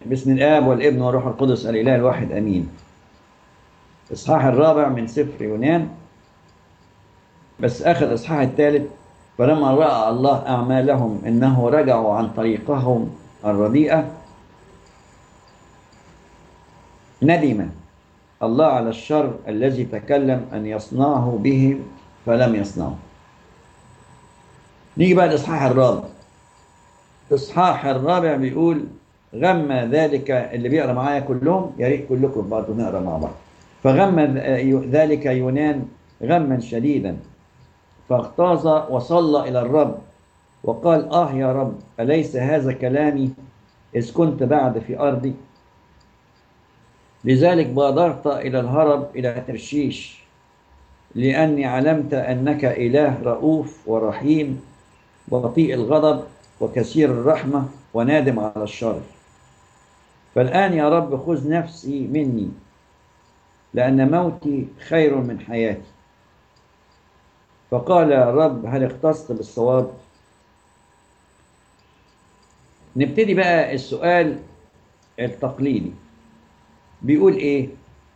باسم الآب والابن والروح القدس الإله الواحد أمين إصحاح الرابع من سفر يونان بس آخر الإصحاح الثالث فلما رأى الله أعمالهم إنه رجعوا عن طريقهم الرديئة ندم الله على الشر الذي تكلم أن يصنعه بهم فلم يصنعه نيجي بقى الإصحاح الرابع الإصحاح الرابع بيقول غم ذلك اللي بيقرا معايا كلهم يا ريت كلكم برضه نقرا مع بعض فغم ذلك يونان غما شديدا فاغتاظ وصلى الى الرب وقال اه يا رب اليس هذا كلامي اذ كنت بعد في ارضي لذلك بادرت الى الهرب الى ترشيش لاني علمت انك اله رؤوف ورحيم بطيء الغضب وكثير الرحمه ونادم على الشر فالآن يا رب خذ نفسي مني لأن موتي خير من حياتي فقال يا رب هل اختصت بالصواب نبتدي بقى السؤال التقليدي بيقول ايه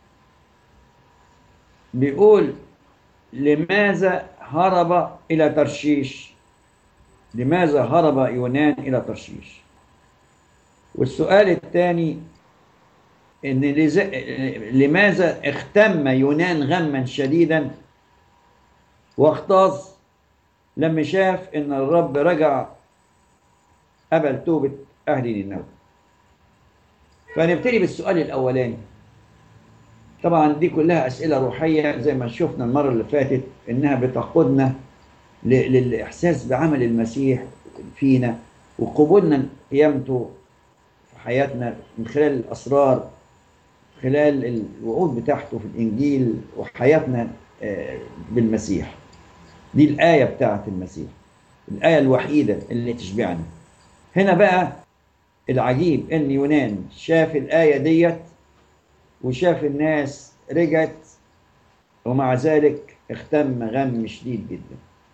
بيقول لماذا هرب إلى ترشيش لماذا هرب يونان إلى ترشيش والسؤال الثاني ان لماذا اختم يونان غما شديدا واغتاظ لما شاف ان الرب رجع قبل توبة اهل نينوى فنبتدي بالسؤال الاولاني طبعا دي كلها اسئله روحيه زي ما شفنا المره اللي فاتت انها بتقودنا للاحساس بعمل المسيح فينا وقبولنا قيامته حياتنا من خلال الأسرار خلال الوعود بتاعته في الإنجيل وحياتنا بالمسيح دي الآية بتاعت المسيح الآية الوحيدة اللي تشبعنا هنا بقى العجيب إن يونان شاف الآية ديت وشاف الناس رجعت ومع ذلك اختم غم شديد جدا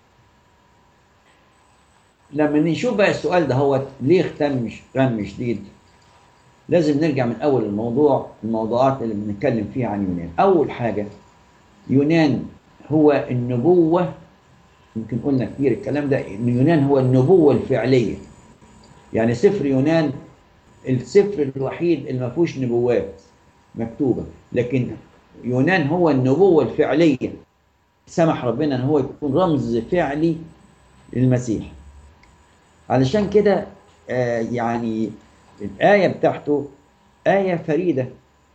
لما نشوف بقى السؤال ده هو ليه اختم غم شديد لازم نرجع من اول الموضوع الموضوعات اللي بنتكلم فيها عن يونان اول حاجه يونان هو النبوه يمكن قلنا كتير الكلام ده ان يونان هو النبوه الفعليه يعني سفر يونان السفر الوحيد اللي ما فيهوش نبوات مكتوبه لكن يونان هو النبوه الفعليه سمح ربنا ان هو يكون رمز فعلي للمسيح علشان كده آه يعني الآية بتاعته آية فريدة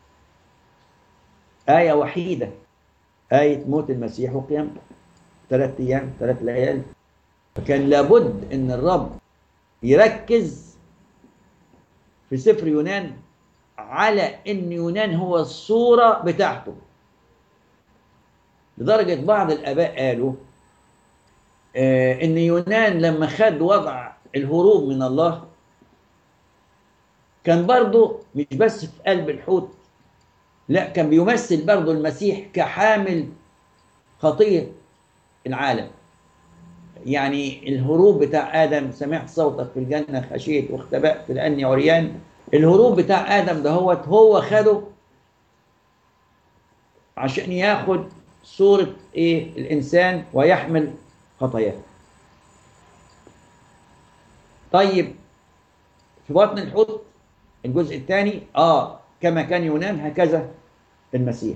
آية وحيدة آية موت المسيح وقيامته ثلاث أيام ثلاث ليالي فكان لابد إن الرب يركز في سفر يونان على إن يونان هو الصورة بتاعته لدرجة بعض الآباء قالوا آه إن يونان لما خد وضع الهروب من الله كان برضه مش بس في قلب الحوت لا كان بيمثل برضه المسيح كحامل خطية العالم يعني الهروب بتاع آدم سمعت صوتك في الجنة خشيت واختبأت لأني عريان الهروب بتاع آدم ده هو هو خده عشان ياخد صورة إيه الإنسان ويحمل خطاياه طيب في بطن الحوت الجزء الثاني اه كما كان يونان هكذا المسيح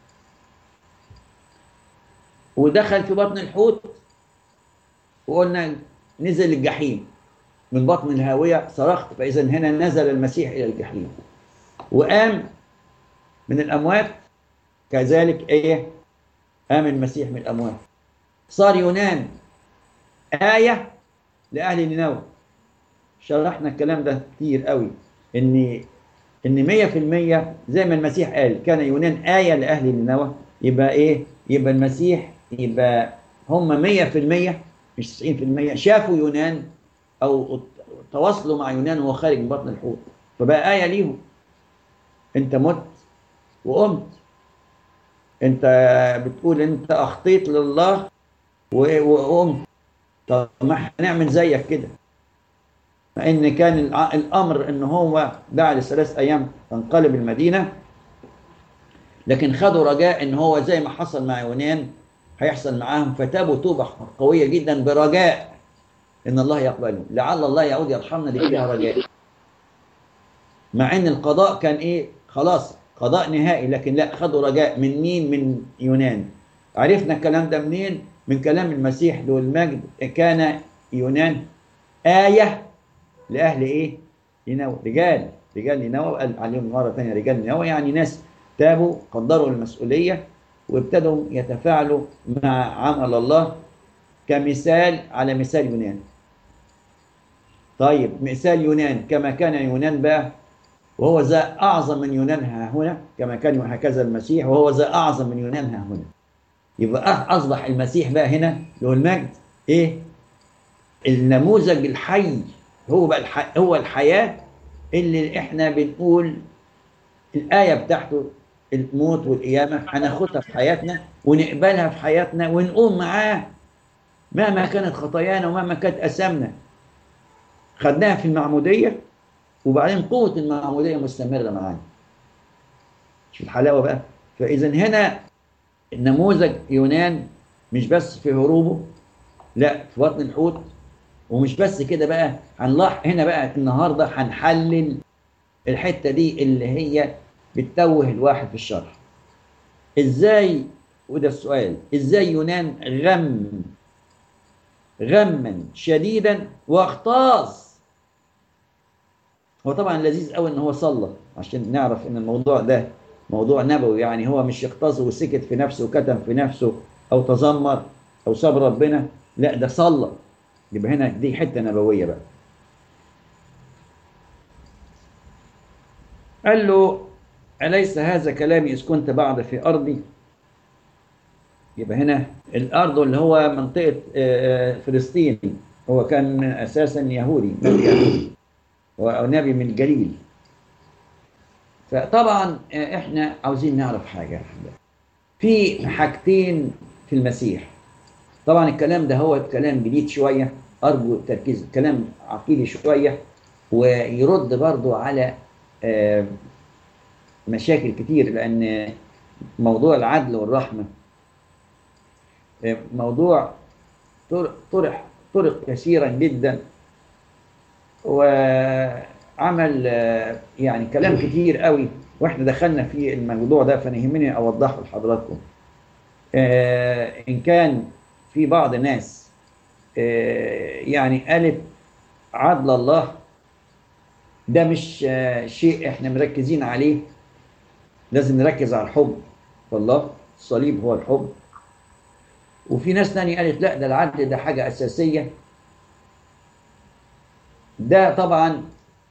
ودخل في بطن الحوت وقلنا نزل الجحيم من بطن الهاوية صرخت فإذا هنا نزل المسيح إلى الجحيم وقام من الأموات كذلك إيه قام المسيح من الأموات صار يونان آية لأهل نينوى شرحنا الكلام ده كتير قوي ان ان 100% زي ما المسيح قال كان يونان آية لأهل نينوى يبقى إيه؟ يبقى المسيح يبقى هم 100% مش 90% شافوا يونان أو تواصلوا مع يونان وهو خارج من بطن الحوت فبقى آية ليهم أنت مت وقمت أنت بتقول أنت أخطيت لله وقمت طب ما هنعمل زيك كده مع ان كان الع- الامر ان هو بعد ثلاث ايام تنقلب المدينه لكن خدوا رجاء ان هو زي ما حصل مع يونان هيحصل معاهم فتابوا توبه قويه جدا برجاء ان الله يقبلهم لعل الله يعود يرحمنا دي فيها رجاء مع ان القضاء كان ايه خلاص قضاء نهائي لكن لا خدوا رجاء من مين من يونان عرفنا الكلام ده منين من كلام المسيح ذو المجد كان يونان آية لأهل إيه نينوى رجال رجال نينوى قال عليهم مرة ثانية رجال نينوى يعني ناس تابوا قدروا المسؤولية وابتدوا يتفاعلوا مع عمل الله كمثال على مثال يونان طيب مثال يونان كما كان يونان بقى وهو ذا أعظم من يونان ها هنا كما كان هكذا المسيح وهو ذا أعظم من يونان ها هنا يبقى أصبح المسيح بقى هنا له المجد إيه النموذج الحي هو بقى الح... هو الحياة اللي إحنا بنقول الآية بتاعته الموت والقيامة هناخدها في حياتنا ونقبلها في حياتنا ونقوم معاه مهما كانت خطايانا ومهما كانت أسامنا خدناها في المعمودية وبعدين قوة المعمودية مستمرة معانا شوف الحلاوة بقى فإذا هنا نموذج يونان مش بس في هروبه لا في بطن الحوت ومش بس كده بقى هنلاحظ هنا بقى النهارده هنحلل الحته دي اللي هي بتتوه الواحد في الشرح ازاي وده السؤال ازاي يونان غم غما شديدا واغتاظ هو طبعا لذيذ قوي ان هو صلى عشان نعرف ان الموضوع ده موضوع نبوي يعني هو مش يغتاظ وسكت في نفسه وكتم في نفسه او تذمر او ساب ربنا لا ده صلى يبقى هنا دي حته نبويه بقى قال له أليس هذا كلامي إذ كنت بعد في أرضي يبقى هنا الأرض اللي هو منطقة آه، فلسطين هو كان أساسا يهودي نبي يهودي هو نبي من الجليل فطبعا آه، احنا عاوزين نعرف حاجة في حاجتين في المسيح طبعا الكلام ده هو كلام جديد شوية أرجو التركيز كلام عقيدي شوية ويرد برضو على آه، مشاكل كتير لأن موضوع العدل والرحمة آه، موضوع طرح طرح طرق كثيرا جدا وعمل آه، يعني كلام كتير قوي واحنا دخلنا في الموضوع ده فانا يهمني اوضحه لحضراتكم آه، ان كان في بعض الناس آه، يعني قالت عدل الله ده مش آه، شيء احنا مركزين عليه لازم نركز على الحب والله الصليب هو الحب وفي ناس تانية قالت لا ده العدل ده حاجة أساسية ده طبعا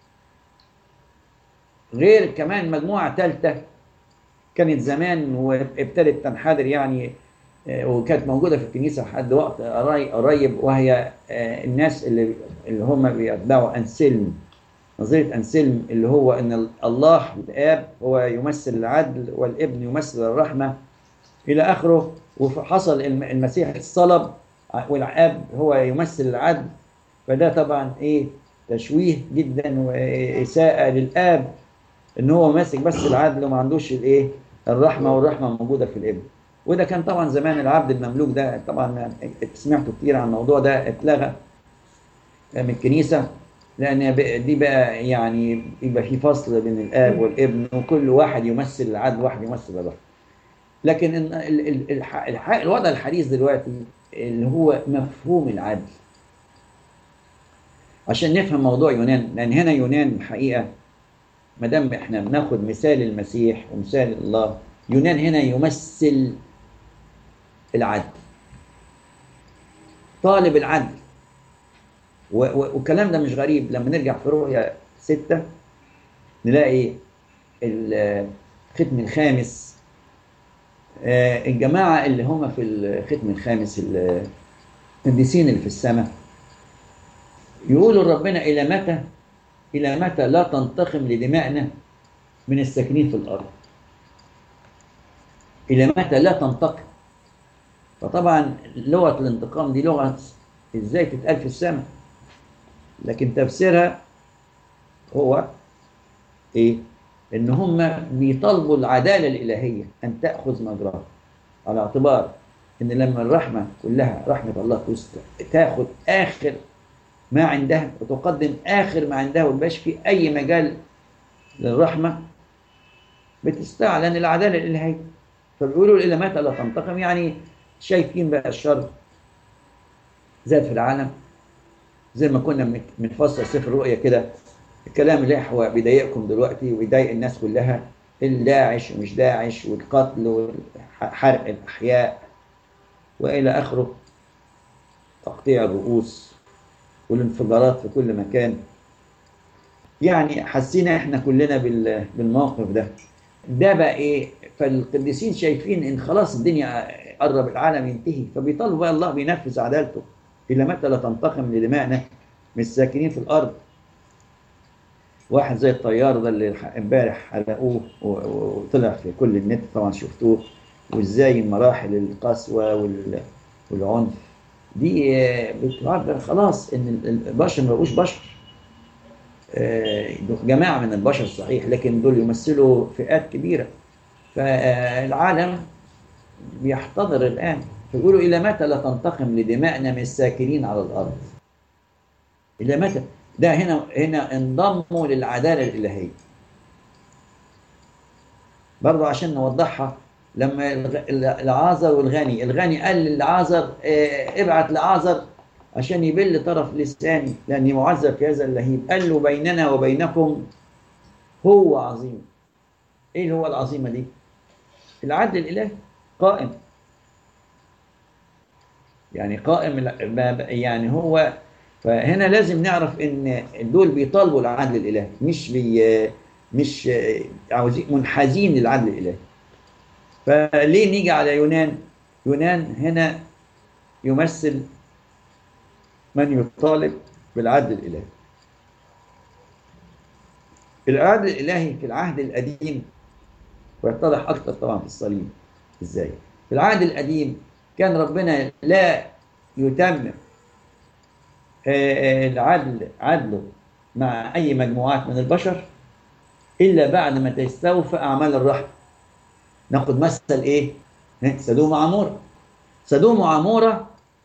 غير كمان مجموعة ثالثة كانت زمان وابتدت تنحدر يعني آه، وكانت موجودة في الكنيسة لحد وقت قري- قريب وهي آه، الناس اللي اللي هم بيتبعوا أنسلم نظرية أنسلم اللي هو أن الله الآب هو يمثل العدل والابن يمثل الرحمة إلى آخره وحصل الم- المسيح الصلب والآب هو يمثل العدل فده طبعا إيه تشويه جدا وإساءة للآب إن هو ماسك بس العدل وما عندوش الإيه الرحمة والرحمة موجودة في الابن وده كان طبعا زمان العبد المملوك ده طبعا سمعتوا كتير عن الموضوع ده اتلغى من الكنيسة لأن ب- دي بقى يعني يبقى في فصل بين الآب والابن وكل واحد يمثل العدل واحد يمثل الرحمة لكن ال- ال- ال- الح- الح- الوضع الحديث دلوقتي اللي هو مفهوم العدل عشان نفهم موضوع يونان لأن هنا يونان الحقيقة ما دام احنا بناخد مثال المسيح ومثال الله يونان هنا يمثل العدل طالب العدل و- و- والكلام ده مش غريب لما نرجع في رؤيا ستة نلاقي الختم الخامس آه، الجماعة اللي هم في الختم الخامس القديسين اللي في السماء يقولوا لربنا إلى متى إلى متى لا تنتقم لدمائنا من الساكنين في الأرض إلى متى لا تنتقم فطبعا لغة الانتقام دي لغة إزاي تتقال في السماء لكن تفسيرها هو ايه ان هم بيطالبوا العداله الالهيه ان تاخذ مجراها على اعتبار ان لما الرحمه كلها رحمه الله تست- تاخذ اخر ما عندها وتقدم اخر ما عندها ومبقاش في اي مجال للرحمه بتستعلن العداله الالهيه فبيقولوا الى متى لا تنتقم يعني شايفين بقى الشر زاد في العالم زي ما كنا بنك- بنفسر سفر الرؤيا كده الكلام اللي هو بيضايقكم دلوقتي ويضايق الناس كلها الداعش ومش داعش والقتل وحرق الاحياء والى اخره تقطيع الرؤوس والانفجارات في كل مكان يعني حسينا احنا كلنا بال- بالموقف ده ده بقى ايه فالقديسين شايفين ان خلاص الدنيا قرب العالم ينتهي فبيطالبوا بقى الله بينفذ عدالته الى متى لا تنتقم لدمائنا من الساكنين في الارض واحد زي الطيار ده اللي ح- امبارح حرقوه و- و- وطلع في كل النت طبعا شفتوه وازاي مراحل القسوه وال- والعنف دي آه، بتعبر خلاص ان ال- البشر ما بقوش بشر آه، جماعه من البشر صحيح لكن دول يمثلوا فئات كبيره فالعالم بيحتضر الان فيقولوا الى متى لا تنتقم لدمائنا من الساكنين على الارض الى متى ده هنا هنا انضموا للعداله الالهيه برضو عشان نوضحها لما الغ- العازر والغني الغني قال للعازر آه، ابعت لعازر عشان يبل طرف لساني لاني معذب في هذا اللهيب قال له بيننا وبينكم هو عظيم ايه اللي هو العظيمه دي العدل الالهي قائم يعني قائم ال- ما- يعني هو فهنا لازم نعرف ان دول بيطالبوا العدل الالهي مش بي مش عاوزين منحازين للعدل الالهي فليه نيجي على يونان يونان هنا يمثل من يطالب بالعدل الالهي العدل الالهي في العهد القديم ويتضح اكتر طبعا في الصليب ازاي في العهد القديم كان ربنا لا يتمم آه، العدل عدله مع اي مجموعات من البشر الا بعد ما تستوفى اعمال الرحمه ناخد مثل ايه ها، سدوم وعموره سدوم وعموره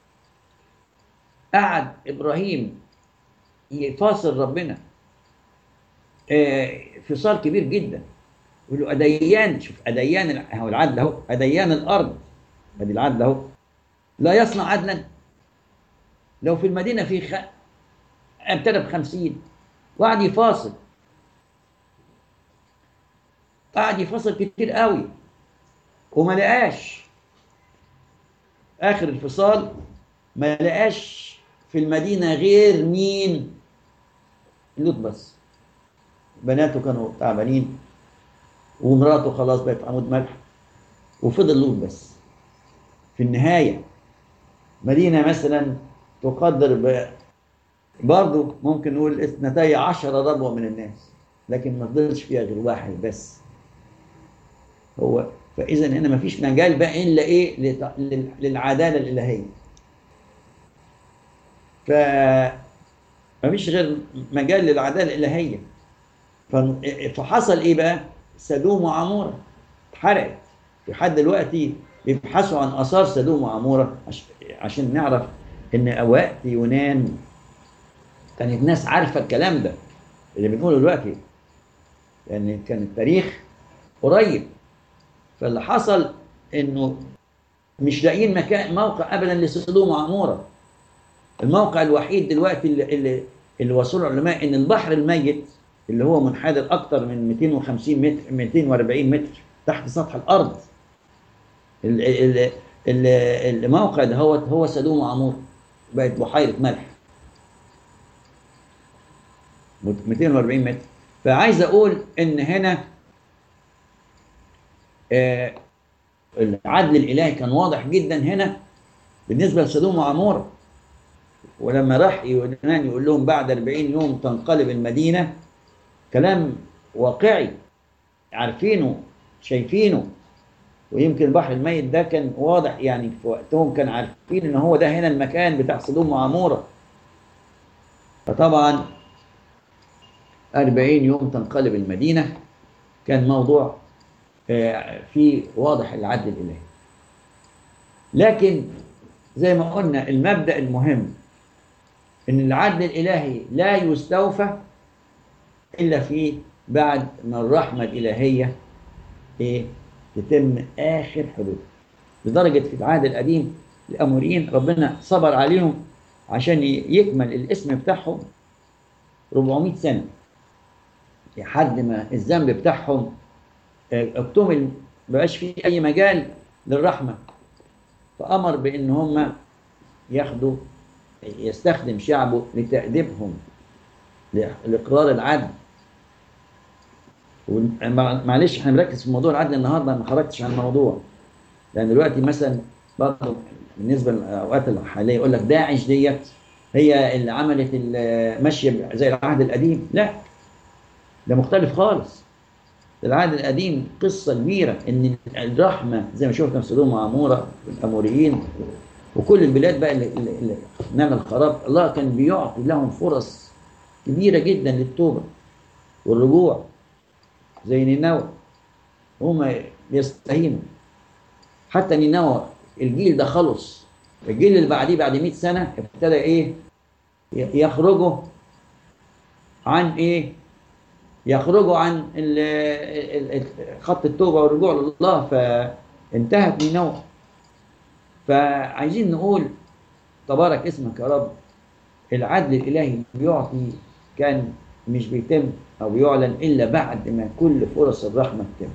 قعد ابراهيم يفاصل ربنا آه، فصال كبير جدا يقول له اديان شوف اديان الع- هو العدل اهو اديان الارض ادي العدل اهو لا يصنع عدلا لو في المدينه في خ... ابتدى ب 50 وقعد يفاصل قعد يفاصل كتير قوي وما لقاش اخر الفصال ما لقاش في المدينه غير مين لوط بس بناته كانوا تعبانين ومراته خلاص بقت عمود ملح وفضل لوط بس في النهايه مدينه مثلا تقدر ب برضه ممكن نقول اثنتي عشر ربوة من الناس لكن ما فضلش فيها غير واحد بس هو فاذا هنا ما فيش مجال بقى الا ايه لت- لل- للعداله الالهيه ف ما فيش غير مجال للعداله الالهيه ف- فحصل ايه بقى سدوم وعموره اتحرقت لحد دلوقتي بيبحثوا عن اثار سدوم وعموره عش- عشان نعرف ان وقت يونان كانت الناس عارفه الكلام ده اللي بنقوله دلوقتي لان كان التاريخ قريب فاللي حصل انه مش لاقيين مكان موقع ابدا لسدوم وعموره الموقع الوحيد دلوقتي اللي اللي, اللي وصلوا العلماء ان البحر الميت اللي هو منحدر اكتر من 250 متر 240 متر تحت سطح الارض ال- ال- ال- الموقع ده هو هو سدوم وعمور بقت بحيره ملح 240 متر فعايز اقول ان هنا آه، العدل الالهي كان واضح جدا هنا بالنسبه لسدوم وعموره ولما راح يونان يقول لهم بعد 40 يوم تنقلب المدينه كلام واقعي عارفينه شايفينه ويمكن البحر الميت ده كان واضح يعني في وقتهم كان عارفين ان هو ده هنا المكان بتاع سدوم وعموره فطبعا أربعين يوم تنقلب المدينة كان موضوع آه، فيه واضح العدل الإلهي لكن زي ما قلنا المبدأ المهم إن العدل الإلهي لا يستوفى إلا في بعد ما الرحمة الإلهية إيه تتم آخر حدود لدرجة في العهد القديم الأموريين ربنا صبر عليهم عشان يكمل الاسم بتاعهم 400 سنة لحد ما الذنب بتاعهم آه، اكتمل مبقاش فيه أي مجال للرحمة فأمر بإن هم ياخدوا يستخدم شعبه لتأديبهم لإقرار العدل ومع- معلش احنا بنركز في موضوع العدل النهارده ما خرجتش عن الموضوع لان دلوقتي مثلا برضه بالنسبه للاوقات الحاليه يقول لك داعش ديت هي اللي عملت ال- ماشيه زي العهد القديم لا ده مختلف خالص ده العهد القديم قصه كبيره ان الرحمه زي ما شفنا في سدوم وعموره والاموريين وكل البلاد بقى اللي, اللي اللي نال الخراب الله كان بيعطي لهم فرص كبيره جدا للتوبه والرجوع زي نينوى هم يستهينوا حتى نينوى الجيل ده خلص الجيل اللي بعديه بعد 100 سنه ابتدى ايه ي- يخرجوا عن ايه يخرجوا عن ال- ال- ال- خط التوبه والرجوع لله فانتهت نينوى فعايزين نقول تبارك اسمك يا رب العدل الالهي بيعطي كان مش بيتم او بيعلن الا بعد ما كل فرص الرحمه تتم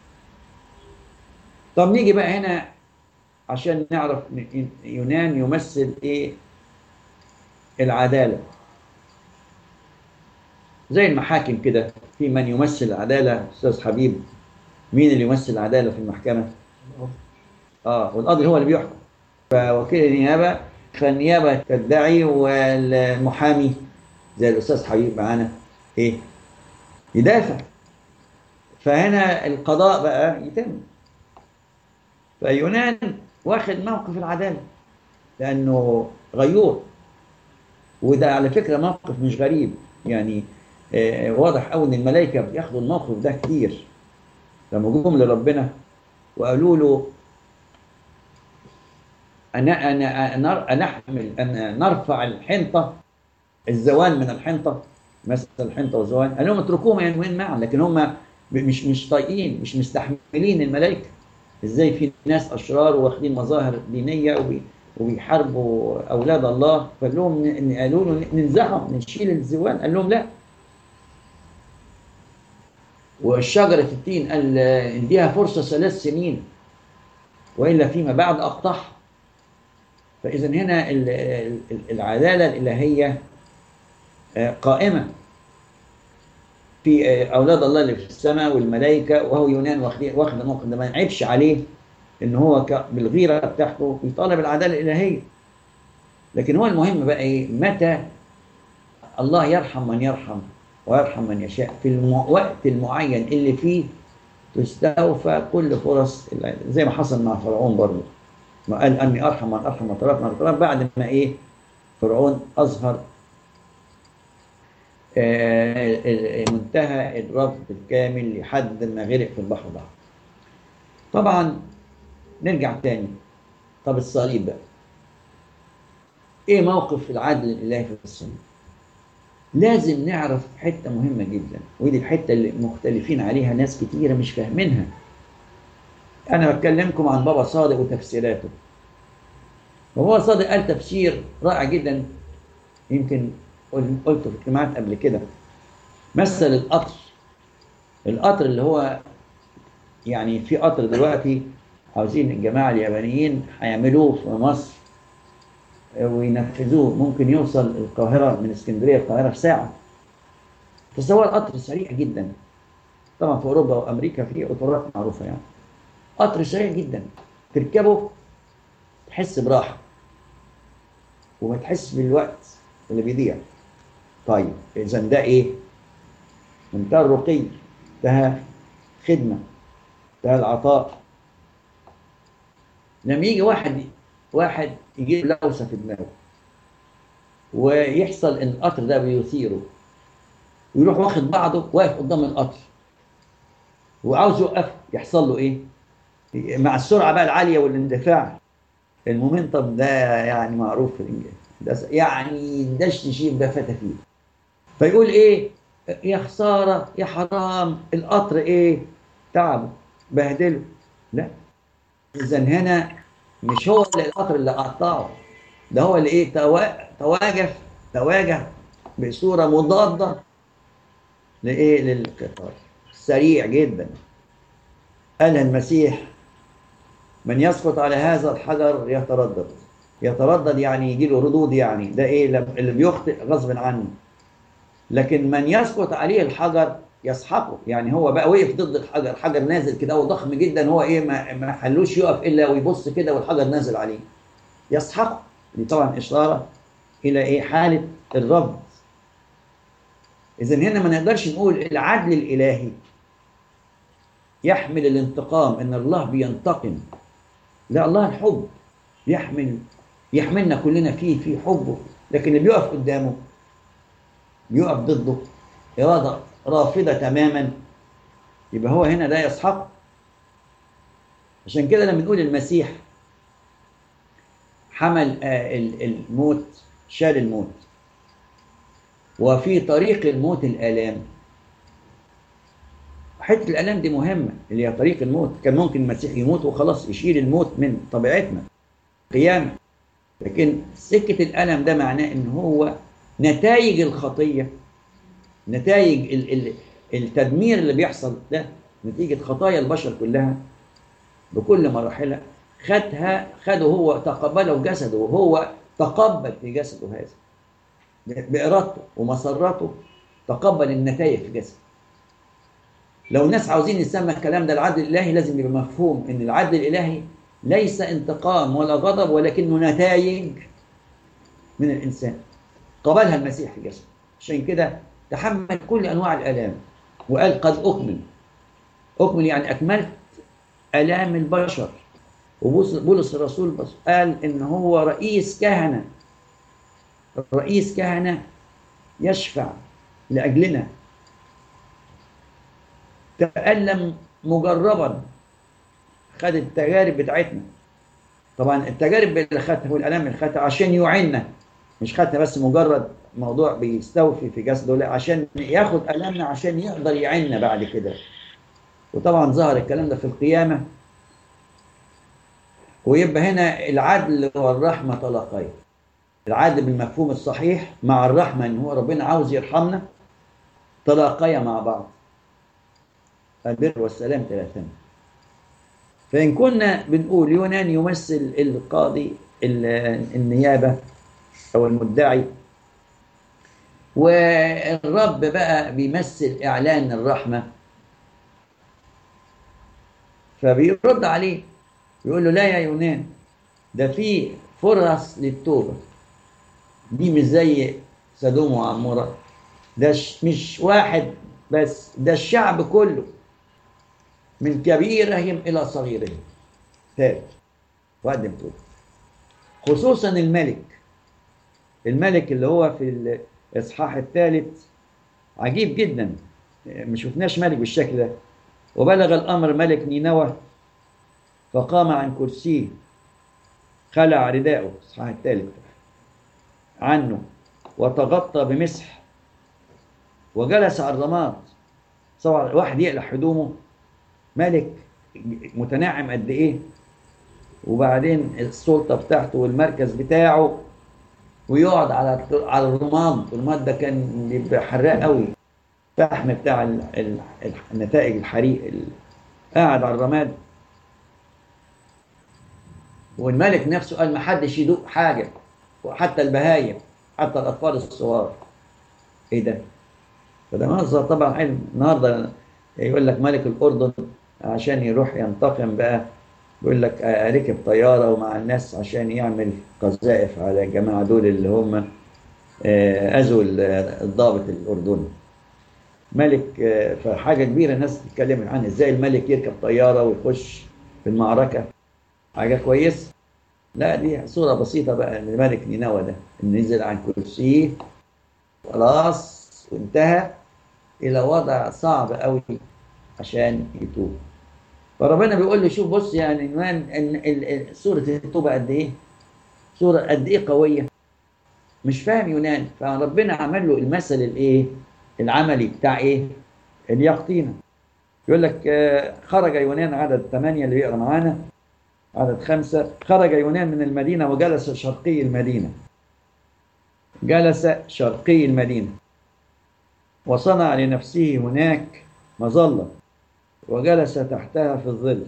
طب نيجي بقى هنا عشان نعرف ن- يونان يمثل ايه العداله زي المحاكم كده في من يمثل العداله استاذ حبيب مين اللي يمثل العداله في المحكمه اه والقاضي هو اللي بيحكم فوكيل النيابه فالنيابه تدعي والمحامي زي الاستاذ حبيب معانا ايه يدافع فهنا القضاء بقى يتم فيونان واخد موقف العداله لانه غيور وده على فكره موقف مش غريب يعني آه، واضح قوي ان الملائكه بياخدوا الموقف ده كتير لما جم لربنا وقالوا له أنا أنا أنا نحمل أن نرفع الحنطة الزوان من الحنطة مثل الحنطة والزوان قال لهم اتركوهم ينوين معا لكن هم مش مش طايقين مش مستحملين الملائكة ازاي في ناس أشرار واخدين مظاهر دينية وبي وبيحاربوا أولاد الله فقال لهم ن- قالوا له ننزعهم نشيل الزوان قال لهم لا والشجرة التين قال اديها فرصة ثلاث سنين وإلا فيما بعد أقطعها فإذا هنا ال- ال- العدالة الإلهية آه، قائمة في آه، أولاد الله اللي في السماء والملائكة وهو يونان واخد واخد الموقف ده ما يعيبش عليه إن هو ك- بالغيرة بتاعته يطالب العدالة الإلهية لكن هو المهم بقى إيه متى الله يرحم من يرحم ويرحم من يشاء في الوقت المعين اللي فيه تستوفى كل فرص الع- زي ما حصل مع فرعون برضه ما قال اني ارحم من ارحم وطرف من طرف بعد ما ايه فرعون اظهر آه، آه، منتهى الرفض الكامل لحد ما غرق في البحر ده طبعا نرجع تاني طب الصليب بقى ايه موقف العدل الالهي في الصليب لازم نعرف حته مهمه جدا ودي الحته اللي مختلفين عليها ناس كتيره مش فاهمينها انا بكلمكم عن بابا صادق وتفسيراته بابا صادق قال تفسير رائع جدا يمكن قل- قلته في اجتماعات قبل كده مثل القطر القطر اللي هو يعني في قطر دلوقتي عاوزين الجماعه اليابانيين هيعملوه في مصر وينفذوه ممكن يوصل القاهره من اسكندريه القاهره في ساعه تصور قطر سريع جدا طبعا في اوروبا وامريكا في قطارات معروفه يعني قطر سريع جدا تركبه تحس براحه وما تحس بالوقت اللي بيضيع طيب اذا ده ايه منتهى الرقي منتهى خدمه منتهى العطاء لما يجي واحد واحد يجيب لوسه في دماغه ويحصل ان القطر ده بيثيره ويروح واخد بعضه واقف قدام القطر وعاوز يوقف يحصل له ايه؟ مع السرعه بقى العاليه والاندفاع المومنتم ده يعني معروف في الانجليزي ده س- يعني دش شيب ده فتافيت فيقول ايه؟ يا خساره يا حرام القطر ايه؟ تعبه بهدله لا اذا هنا مش هو اللي القطر اللي قطعه ده هو اللي ايه توا- تواجه تواجه بصوره مضاده لايه للقطار سريع جدا قال المسيح من يسقط على هذا الحجر يتردد يتردد يعني يجي له ردود يعني ده ايه لم- اللي بيخطئ غصب عنه لكن من يسقط عليه الحجر يسحقه يعني هو بقى وقف ضد الحجر الحجر نازل كده وضخم جدا هو ايه ما, ما خلوش يقف الا ويبص كده والحجر نازل عليه يسحقه دي طبعا اشاره الى ايه حاله الرفض اذا هنا ما نقدرش نقول العدل الالهي يحمل الانتقام ان الله بينتقم لا الله الحب يحمل يحملنا كلنا فيه في حبه لكن اللي بيقف قدامه بيقف ضده إرادة رافضة تماما يبقى هو هنا لا يسحق عشان كده لما نقول المسيح حمل آه، ال- الموت شال الموت وفي طريق الموت الآلام حته الالام دي مهمه اللي هي طريق الموت كان ممكن المسيح يموت وخلاص يشيل الموت من طبيعتنا قيامه لكن سكه الالم ده معناه ان هو نتائج الخطيه نتائج ال ال التدمير اللي بيحصل ده نتيجه خطايا البشر كلها بكل مراحلها خدها خده هو تقبله جسده وهو تقبل في جسده هذا بإرادته ومسرته تقبل النتائج في جسده لو الناس عاوزين يسمى الكلام ده العدل الالهي لازم يبقى مفهوم ان العدل الالهي ليس انتقام ولا غضب ولكنه نتائج من الانسان قبلها المسيح في جسده عشان كده تحمل كل انواع الالام وقال قد اكمل اكمل يعني اكملت الام البشر وبولس الرسول بس قال ان هو رئيس كهنه رئيس كهنه يشفع لاجلنا تألم مجربا خد التجارب بتاعتنا طبعا التجارب اللي خدها والالام اللي خدها عشان يعيننا مش خدها بس مجرد موضوع بيستوفي في جسده لا عشان ياخد الامنا عشان يقدر يعيننا بعد كده وطبعا ظهر الكلام ده في القيامه ويبقى هنا العدل والرحمه تلاقيا العدل بالمفهوم الصحيح مع الرحمه ان هو ربنا عاوز يرحمنا تلاقيا مع بعض البر والسلام ثلاثا فإن كنا بنقول يونان يمثل القاضي النيابة أو المدعي والرب بقى بيمثل إعلان الرحمة فبيرد عليه يقول له لا يا يونان ده في فرص للتوبة دي مش زي سدوم وعمورة ده مش واحد بس ده الشعب كله من كبيرهم إلى صغيرهم تاب وقدم توبة خصوصا الملك الملك اللي هو في الإصحاح الثالث عجيب جدا ما شفناش ملك بالشكل ده وبلغ الأمر ملك نينوى فقام عن كرسيه خلع رداءه الإصحاح الثالث عنه وتغطى بمسح وجلس على الرماد طبعا واحد يقلع هدومه ملك متناعم قد ايه وبعدين السلطه بتاعته والمركز بتاعه ويقعد على على الرماد الرماد ده كان بيبقى حراق قوي الفحم بتاع ال ال النتائج الحريق قاعد على الرماد والملك نفسه قال ما حدش يدوق حاجه وحتى البهايم حتى الاطفال الصغار ايه ده فده منظر طبعا علم النهارده يقول لك ملك الاردن عشان يروح ينتقم بقى بيقول لك ركب طياره ومع الناس عشان يعمل قذائف على الجماعه دول اللي هم اذوا الضابط الاردني ملك فحاجه كبيره الناس بتتكلم عنها ازاي الملك يركب طياره ويخش في المعركه حاجه كويسه لا دي صورة بسيطة بقى لملك نينوى ده اللي نزل عن كرسيه خلاص وانتهى إلى وضع صعب قوي عشان يتوب فربنا بيقول له شوف بص يعني عنوان ان ال- ال- سورة التوبة قد ايه؟ سورة قد ايه قوية؟ مش فاهم يونان فربنا عمل له المثل الايه؟ العملي بتاع ايه؟ اليقطينة يقول لك آه، خرج يونان عدد ثمانية اللي بيقرا معانا عدد خمسة خرج يونان من المدينة وجلس شرقي المدينة جلس شرقي المدينة وصنع لنفسه هناك مظلة وجلس تحتها في الظل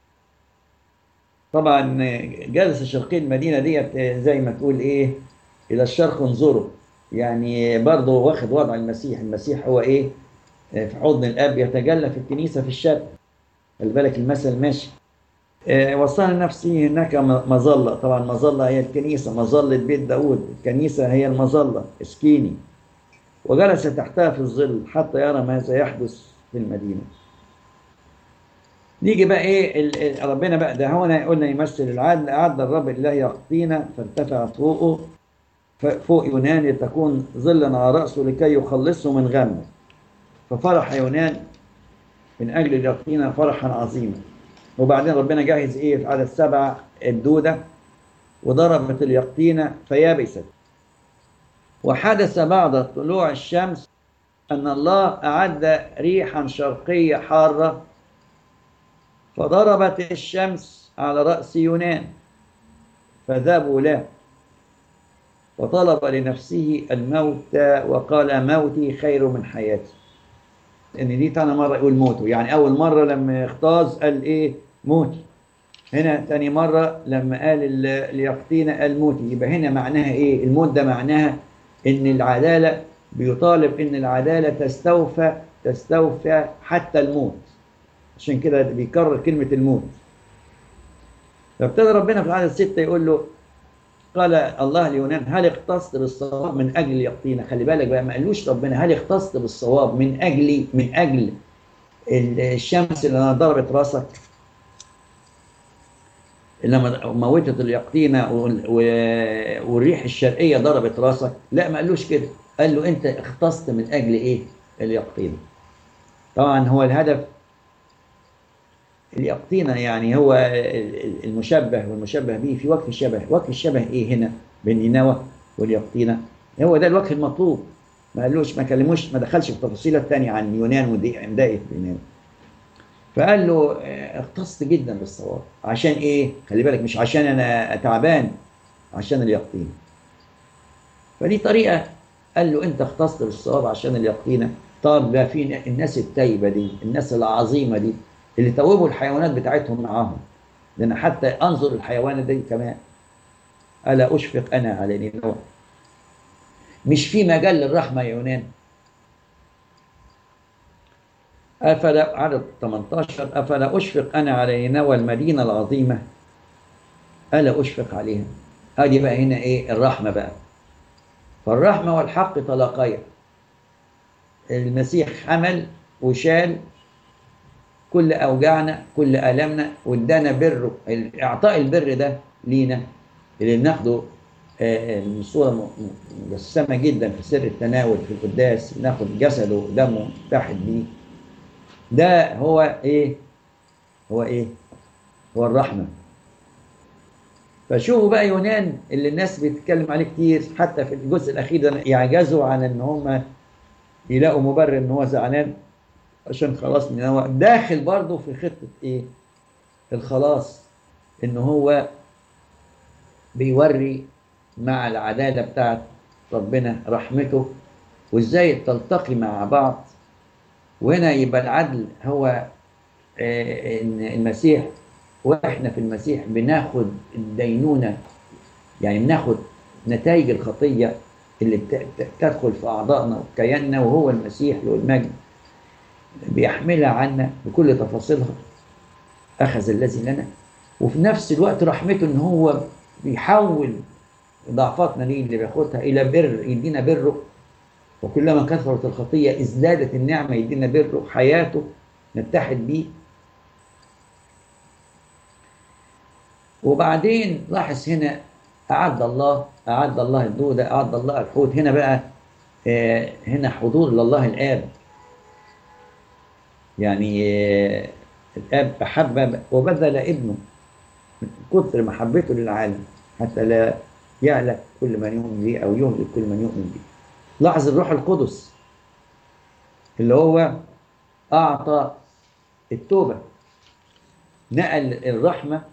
طبعا جلس شرقي المدينة ديت زي ما تقول ايه الى الشرق انظروا يعني برضه واخد وضع المسيح المسيح هو ايه في حضن الاب يتجلى في الكنيسة في الشرق خلي بالك المثل ماشي آه، وصل نفسه هناك م- مظلة طبعا مظلة هي الكنيسة مظلة بيت داود الكنيسة هي المظلة اسكيني وجلس تحتها في الظل حتى يرى ماذا يحدث في المدينة نيجي بقى ايه ال- ال- ربنا بقى ده هنا قلنا يمثل العدل أعد الرب الله يقطينا فارتفعت فوقه ف- فوق يونان لتكون ظلا على رأسه لكي يخلصه من غمه ففرح يونان من أجل اليقطينة فرحا عظيما وبعدين ربنا جهز ايه في عدد سبعة الدودة وضربت اليقطينة فيابست وحدث بعد طلوع الشمس أن الله أعد ريحا شرقية حارة فضربت الشمس على رأس يونان فذابوا له وطلب لنفسه الموت وقال موتي خير من حياتي ان دي تاني مره يقول موته يعني اول مره لما اغتاظ قال ايه موتي هنا تاني مره لما قال ال- اليقطينة قال موتي يبقى هنا معناها ايه الموت ده معناها ان العداله بيطالب ان العداله تستوفى تستوفى حتى الموت عشان كده بيكرر كلمه الموت فابتدى ربنا في العدد ستة يقول له قال الله ليونان هل اختصت بالصواب من اجل اليقطينة خلي بالك بقى ما قالوش ربنا هل اختصت بالصواب من اجلي من اجل الشمس اللي انا ضربت راسك لما موتت اليقطينة وال- و- والريح الشرقية ضربت راسك لا ما قالوش كده قال له انت اختصت من اجل ايه اليقطينة طبعا هو الهدف اليقطينة يعني هو ال- المشبه والمشبه به في وجه الشبه وجه الشبه ايه هنا بين نينوى واليقطينة هو ده الوجه المطلوب ما قالوش ما كلموش ما دخلش في التفاصيل الثانية عن يونان ودائة يونان فقال له اه، اختصت جدا بالصواب عشان ايه خلي بالك مش عشان انا تعبان عشان اليقطينة فدي طريقة قال له انت اختصت بالصواب عشان اليقطينة طب بقى في الناس التايبة دي الناس العظيمة دي اللي توبوا الحيوانات بتاعتهم معاهم ده انا حتى انظر الحيوانات دي كمان الا اشفق انا على نينوى مش في مجال للرحمه يا يونان افلا عدد 18 افلا اشفق انا على نينوى المدينه العظيمه الا اشفق عليها ادي بقى هنا ايه الرحمه بقى فالرحمه والحق تلاقيا المسيح حمل وشال كل اوجاعنا كل المنا وادانا بره اعطاء البر ده لينا اللي بناخده آه، من صوره م- م- مجسمه جدا في سر التناول في القداس بناخد جسده ودمه نتحد بيه ده هو ايه هو ايه هو الرحمه فشوفوا بقى يونان اللي الناس بتتكلم عليه كتير حتى في الجزء الاخير ده يعجزوا عن ان هم يلاقوا مبرر ان هو زعلان عشان خلاص من هو داخل برضه في خطة ايه الخلاص ان هو بيوري مع العدالة بتاعت ربنا رحمته وازاي تلتقي مع بعض وهنا يبقى العدل هو آه، ان المسيح واحنا في المسيح بناخد الدينونة يعني بناخد نتائج الخطية اللي بت- بت- تدخل في أعضائنا وكياننا وهو المسيح له المجد بيحملها عنا بكل تفاصيلها أخذ الذي لنا وفي نفس الوقت رحمته إن هو بيحول ضعفاتنا دي اللي بياخدها إلى بر يدينا بره وكلما كثرت الخطية ازدادت النعمة يدينا بره حياته نتحد بيه وبعدين لاحظ هنا أعد الله أعد الله الدودة أعد الله الحوت هنا بقى آه، هنا حضور لله الآب يعني آه، الآب أحب وبذل ابنه من كثر محبته للعالم حتى لا يهلك كل من يؤمن به أو يهلك كل من يؤمن به لاحظ الروح القدس اللي هو أعطى التوبة نقل الرحمة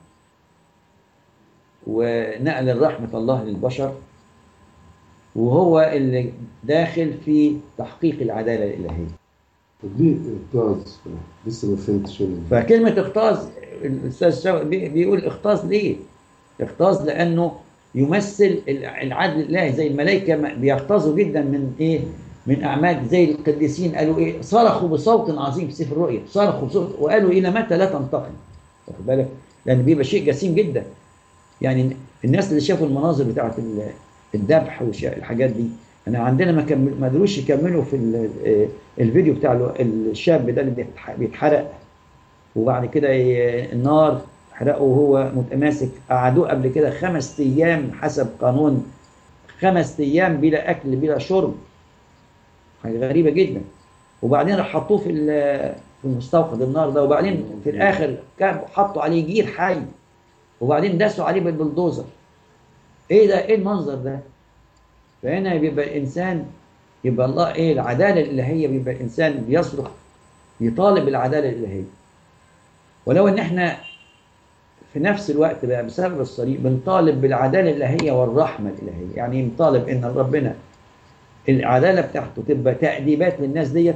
ونقل الرحمة الله للبشر وهو اللي داخل في تحقيق العدالة الإلهية طب ليه اغتاظ لسه ما فهمتش انا فكلمة اغتاظ الأستاذ شوقي بي- بيقول اغتاظ ليه؟ اغتاظ لأنه يمثل العدل الإلهي زي الملائكة ما- بيغتاظوا جدا من إيه؟ من أعمال زي القديسين قالوا إيه؟ صرخوا بصوت عظيم في سفر الرؤيا، صرخوا بصوت وقالوا إلى متى لا تنتقم؟ واخد بالك؟ لأن بيبقى شيء جسيم جدا. يعني الناس اللي شافوا المناظر بتاعت ال- الذبح والحاجات دي انا عندنا ما كمل ما قدروش يكملوا في ال- آه، الفيديو بتاع الو- الشاب ده اللي بيتح- بيتحرق وبعد كده ي- النار حرقه وهو متماسك قعدوه قبل كده خمس ايام حسب قانون خمس ايام بلا اكل بلا شرب حاجه غريبه جدا وبعدين راح حطوه في ال- في مستوقد النار ده وبعدين في الاخر كان حطوا عليه جير حي وبعدين داسوا عليه بالبلدوزر ايه ده ايه المنظر ده فهنا بيبقى الانسان يبقى الله ايه العداله الالهيه بيبقى الانسان بيصرخ يطالب العداله الالهيه ولو ان احنا في نفس الوقت بقى بسبب الصليب بنطالب بالعداله الالهيه والرحمه الالهيه يعني نطالب ان ربنا العداله بتاعته تبقى تاديبات للناس ديت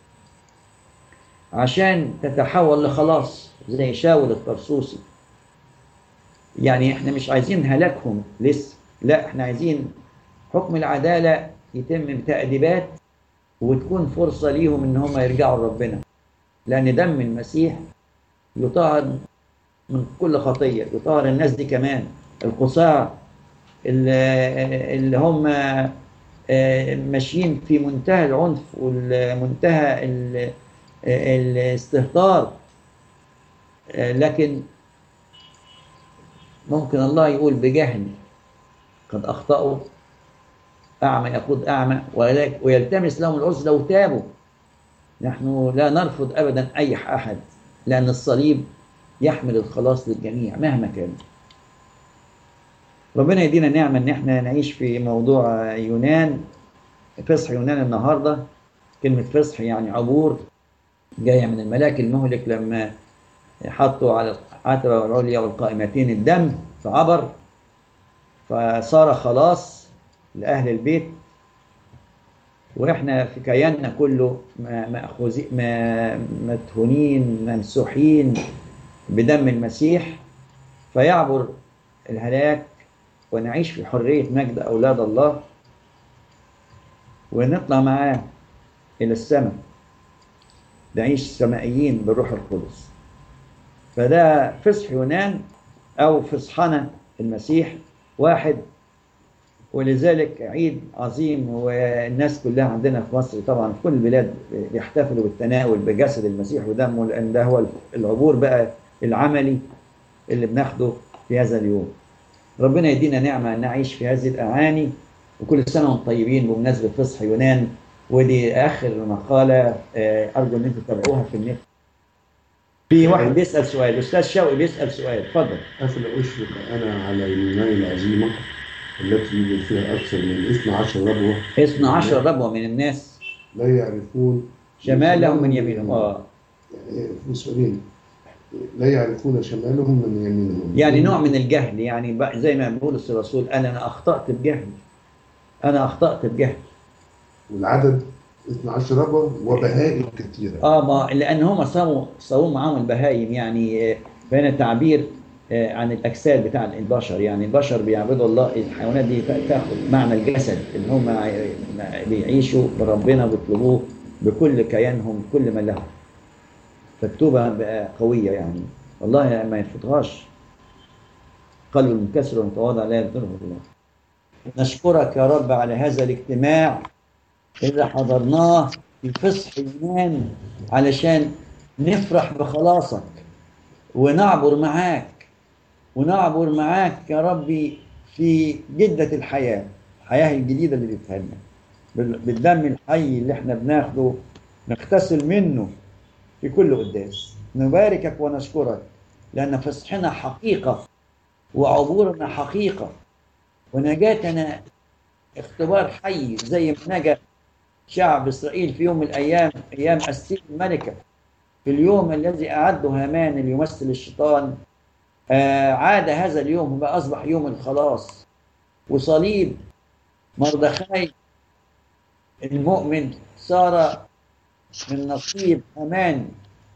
عشان تتحول لخلاص زي شاول الطرسوسي يعني احنا مش عايزين هلاكهم لسه لا احنا عايزين حكم العدالة يتم بتأديبات وتكون فرصة ليهم ان هم يرجعوا لربنا لأن دم المسيح يطهر من كل خطية يطهر الناس دي كمان القصاع اللي اللي هم آه، ماشيين في منتهى العنف والمنتهى ال- الاستهتار آه، لكن ممكن الله يقول بجهل قد أخطأوا أعمى يقود أعمى ولك- ويلتمس لهم العذر لو تابوا نحن لا نرفض أبدا أي أحد لأن الصليب يحمل الخلاص للجميع مهما كان ربنا يدينا نعمة إن احنا نعيش في موضوع يونان فصح يونان النهاردة كلمة فصح يعني عبور جاية من الملاك المهلك لما حطوا على العتبة والعليا والقائمتين الدم فعبر فصار خلاص لأهل البيت وإحنا في كياننا كله ما- مأخوذين ما- مدهونين ممسوحين بدم المسيح فيعبر الهلاك ونعيش في حرية مجد أولاد الله ونطلع معاه إلى السماء نعيش سمائيين بالروح القدس فده فصح يونان أو فصحنا المسيح واحد ولذلك عيد عظيم والناس كلها عندنا في مصر طبعا في كل البلاد بيحتفلوا بالتناول بجسد المسيح ودمه لأن ده هو العبور بقى العملي اللي بناخده في هذا اليوم ربنا يدينا نعمة أن نعيش في هذه الأعاني وكل سنة وانتم طيبين بمناسبة فصح يونان ودي آخر مقالة آه، أرجو أن أنتم تتابعوها في النت في واحد بيسأل سؤال أستاذ شوقي بيسأل سؤال اتفضل أفلا أشفق أنا على اليونان العظيمة التي يوجد فيها أكثر من 12 ربوة 12 ربوة من الناس لا يعرفون شمالهم من يمينهم اه يعني في سؤالين لا يعرفون شمالهم من يمينهم يعني نوع من الجهل يعني بقى زي ما بيقول الرسول قال انا اخطات بجهل انا اخطات بجهل والعدد 12 ربوة وبهائم كثيرة اه ما لان هم صاموا صاموا معاهم البهايم يعني آه، بين تعبير آه، عن الاجساد بتاع البشر يعني البشر بيعبدوا الله الحيوانات دي تا- تاخد معنى الجسد ان هم ع- بيعيشوا بربنا بيطلبوه بكل كيانهم بكل ما لهم فالتوبه بقى قويه يعني والله ما يفوتهاش قلب المنكسر والمتواضع لا يضره الله نشكرك يا رب على هذا الاجتماع اللي حضرناه في فصح يونان علشان نفرح بخلاصك ونعبر معاك ونعبر معاك يا ربي في جدة الحياة الحياة الجديدة اللي بتهنى بال- بالدم الحي اللي احنا بناخده نغتسل منه في كل قداس نباركك ونشكرك لأن فصحنا حقيقة وعبورنا حقيقة ونجاتنا اختبار حي زي ما نجا شعب إسرائيل في يوم من الأيام أيام أستير الملكة في اليوم الذي أعده هامان اللي يمثل الشيطان آه عاد هذا اليوم بقى أصبح يوم الخلاص وصليب مردخاي المؤمن صار من نصيب هامان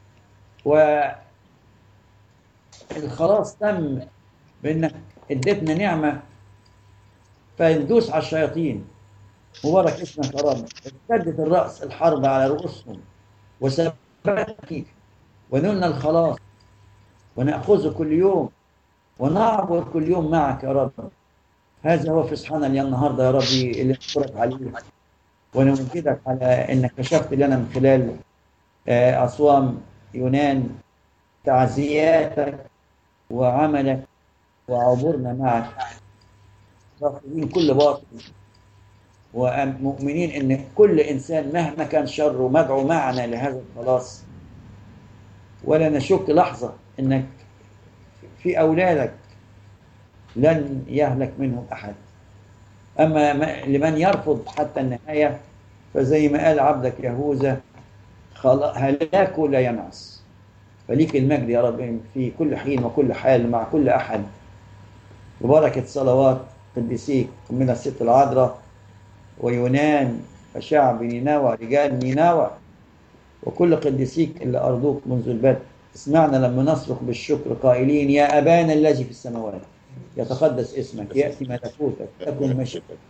والخلاص تم بانك اديتنا نعمه فندوس على الشياطين مبارك اسمك يا رب اشتدت الراس الحرب على رؤوسهم وثبت فيك ونلنا الخلاص وناخذه كل يوم ونعبر كل يوم معك يا رب هذا هو فصحنا لي النهارده يا ربي اللي نشكرك عليه ونمجدك على انك كشفت لنا من خلال آه، اصوام يونان تعزياتك وعملك وعبورنا معك رافضين كل باطل ومؤمنين ان كل انسان مهما كان شره مدعو معنا لهذا الخلاص ولا نشك لحظه انك في اولادك لن يهلك منهم احد اما ما- لمن يرفض حتى النهايه فزي ما قال عبدك يهوذا خل- هلاكه لا ينعس فليك المجد يا رب في كل حين وكل حال مع كل احد ببركه صلوات قديسيك من الست العذراء ويونان وشعب نينوى رجال نينوى وكل قديسيك اللي أرضوك منذ البدء اسمعنا لما نصرخ بالشكر قائلين يا أبانا الذي في السماوات يتقدس اسمك يأتي ملكوتك تكن مشيئتك